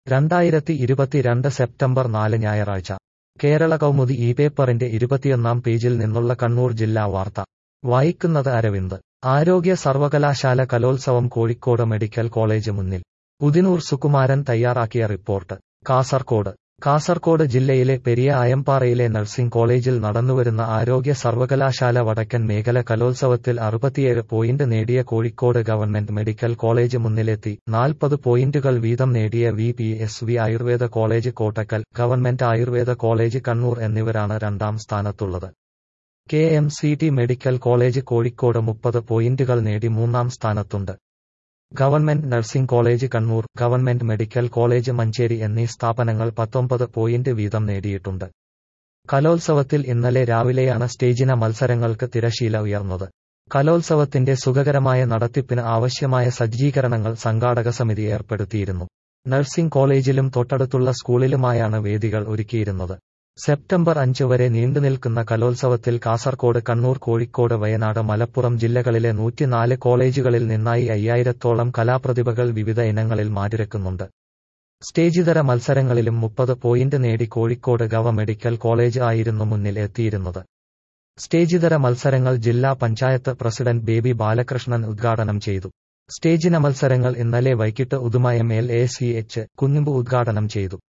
രണ്ടായിരത്തി ഇരുപത്തിരണ്ട് സെപ്റ്റംബർ നാല് ഞായറാഴ്ച കേരള കൗമുദി ഈ പേപ്പറിന്റെ ഇരുപത്തിയൊന്നാം പേജിൽ നിന്നുള്ള കണ്ണൂർ ജില്ലാ വാർത്ത വായിക്കുന്നത് അരവിന്ദ് ആരോഗ്യ സർവകലാശാല കലോത്സവം കോഴിക്കോട് മെഡിക്കൽ കോളേജ് മുന്നിൽ ഉദിനൂർ സുകുമാരൻ തയ്യാറാക്കിയ റിപ്പോർട്ട് കാസർകോട് കാസർകോട് ജില്ലയിലെ പെരിയ അയമ്പാറയിലെ നഴ്സിംഗ് കോളേജിൽ നടന്നുവരുന്ന ആരോഗ്യ സർവകലാശാല വടക്കൻ മേഖല കലോത്സവത്തിൽ അറുപത്തിയേഴ് പോയിന്റ് നേടിയ കോഴിക്കോട് ഗവൺമെന്റ് മെഡിക്കൽ കോളേജ് മുന്നിലെത്തി നാൽപ്പത് പോയിന്റുകൾ വീതം നേടിയ V P S V Ayurveda college Kottakkal government Ayurveda college Kannur എന്നിവരാണ് രണ്ടാം സ്ഥാനത്തുള്ളത് K M C T medical college Kozhikode മുപ്പത് പോയിന്റുകൾ നേടി മൂന്നാം സ്ഥാനത്തുണ്ട് government nursing college Kannur government medical college Manjeri എന്നീ സ്ഥാപനങ്ങൾ പത്തൊമ്പത് പോയിന്റ് വീതം നേടിയിട്ടുണ്ട് കലോത്സവത്തിൽ ഇന്നലെ രാവിലെയാണ് സ്റ്റേജിന മത്സരങ്ങൾക്ക് തിരശീല ഉയർന്നത് കലോത്സവത്തിന്റെ സുഖകരമായ നടത്തിപ്പിന് ആവശ്യമായ സജ്ജീകരണങ്ങൾ സംഘാടക സമിതി ഏർപ്പെടുത്തിയിരുന്നു നഴ്സിംഗ് കോളേജിലും തൊട്ടടുത്തുള്ള സ്കൂളിലുമായാണ് വേദികൾ ഒരുക്കിയിരുന്നത് സെപ്റ്റംബർ അഞ്ച് വരെ നീണ്ടുനിൽക്കുന്ന കലോത്സവത്തിൽ കാസർകോട് കണ്ണൂർ കോഴിക്കോട് വയനാട് മലപ്പുറം ജില്ലകളിലെ നൂറ്റിനാല് കോളേജുകളിൽ നിന്നായി അയ്യായിരത്തോളം കലാപ്രതിഭകൾ വിവിധ ഇനങ്ങളിൽ മാറ്റിരക്കുന്നുണ്ട് സ്റ്റേജിതര മത്സരങ്ങളിലും മുപ്പത് പോയിന്റ് നേടി കോഴിക്കോട് ഗവ മെഡിക്കൽ കോളേജ് ആയിരുന്നു മുന്നിൽ എത്തിയിരുന്നത് സ്റ്റേജിതര മത്സരങ്ങൾ ജില്ലാ പഞ്ചായത്ത് പ്രസിഡന്റ് ബേബി ബാലകൃഷ്ണൻ ഉദ്ഘാടനം ചെയ്തു സ്റ്റേജിന മത്സരങ്ങൾ ഇന്നലെ വൈകിട്ട് Uduma M L A C H Kunhambu ഉദ്ഘാടനം ചെയ്തു